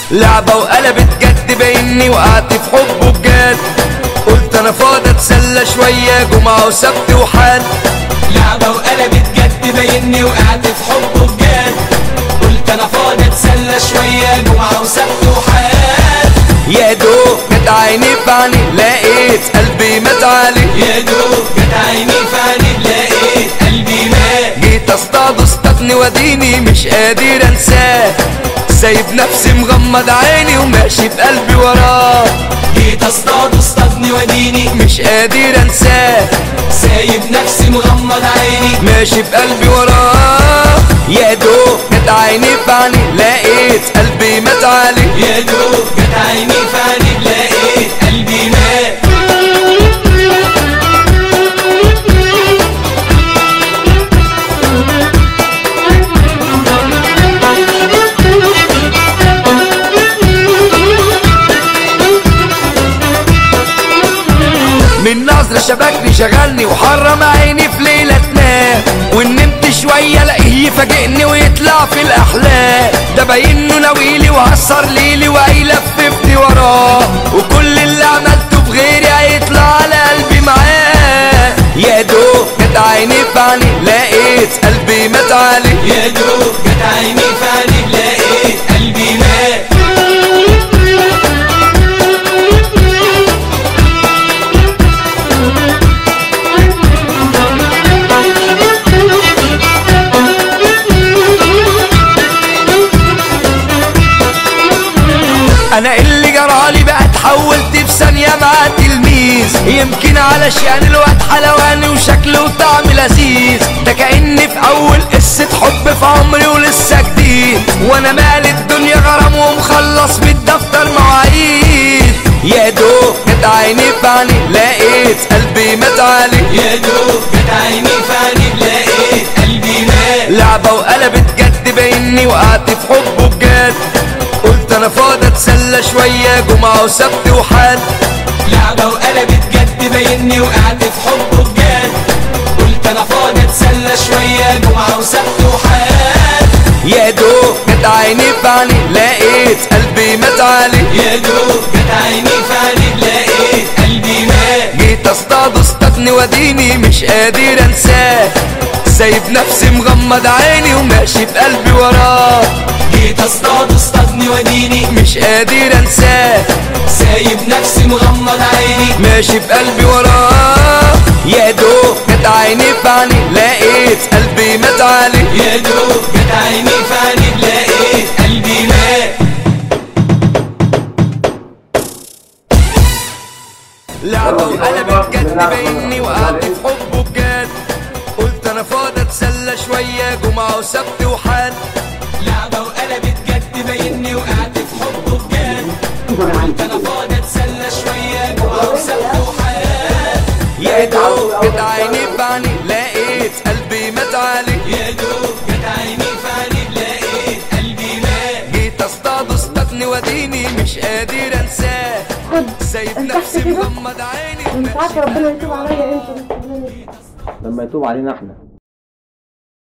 لعبة وقلبت جد بيني وقعت في حبه بجد قلت انا فاضي اتسلى شوية جمعة وسبت وحد لعبة وقلبت جد بيني وقعت في حبه بجد قلت انا فاضي اتسلى شوية جمعة وسبت وحد يا دوب جت عيني في عيني لقيت قلبي مات علي يا دوب جت عيني في عيني لقيت قلبي مات جيت اصطاد اصطادني وديني مش قادر انساه سايب نفسي مغمض عيني وماشي بقلبي وراه جيت اصطاد اصطادني وديني مش قادر انساه سايب نفسي مغمض عيني ماشي بقلبي وراه يا دوب جت عيني في عيني لقيت قلبي مات علي يا دوب جت عيني في عيني لقيت قلبي مات من نظرة شبكني شغلني وحرم عيني في ليلة تنام وان نمت شوية الاقيه يفاجئني ويطلع في الاحلام ده باينه ناويلي وهسر ليلي وهيلففني وراه وكل اللي عملته في غيري هيطلع على قلبي معاه يا دوب جت عيني في عيني لقيت قلبي مات علي يا دوب جت عيني في عيني لقيت قلبي مات انا اللي جرالي بقى اتحولت في ثانية مع تلميذ يمكن علشان الواد حلواني وشكله وطعم لذيذ ده كأني في اول قصة حب في عمري ولسه جديد وانا مال الدنيا غرام ومخلص بالدفتر مواعيد يا دوب جت عيني في عيني لقيت قلبي مات علي يا دوب جت عيني في عيني لقيت قلبي مات لعبة وقلبت جد بيني وقعت في حبه بجد قلت انا فاضي اتسلى شوية جمعة وسبت وحد لعبة وقلبت جد بيني وقعت في حبه بجد قلت انا فاضي اتسلى شوية جمعة وسبت وحد يا دوب جت عيني في عيني لقيت قلبي مات علي يا دوب جت عيني في عيني لقيت قلبي مات جيت اصطاد اصطادني وديني مش قادر انساه سايب نفسي مغمض عيني وماشي بقلبي وراه جيت اصطاد اصطادني وديني مش قادر انساه سايب نفسي مغمض عيني ماشي بقلبي وراه يا دوب جت عيني في عيني لقيت قلبي مات علي يا دوب جت عيني في عيني لقيت قلبي مات لعبة وقلبت جد بيني وقعت في حبه بجد قلت انا فاضي اتسلى شوية جمعة وسبت وحد لعبة وقلبت جد بيني وقعت في حبه بجد قلت انا فاضي اتسلى شوية جمعة وسبت وحياة يا دوب جت عيني في عيني لقيت قلبي مات علي يا دوب جت عيني في عيني لقيت قلبي مات جيت اصطاد اصطادني وديني مش قادر انساه خد سايب انت نفسي كده مغمض عيني وانت عارف ربنا يتوب عليا انت لما يتوب علينا احنا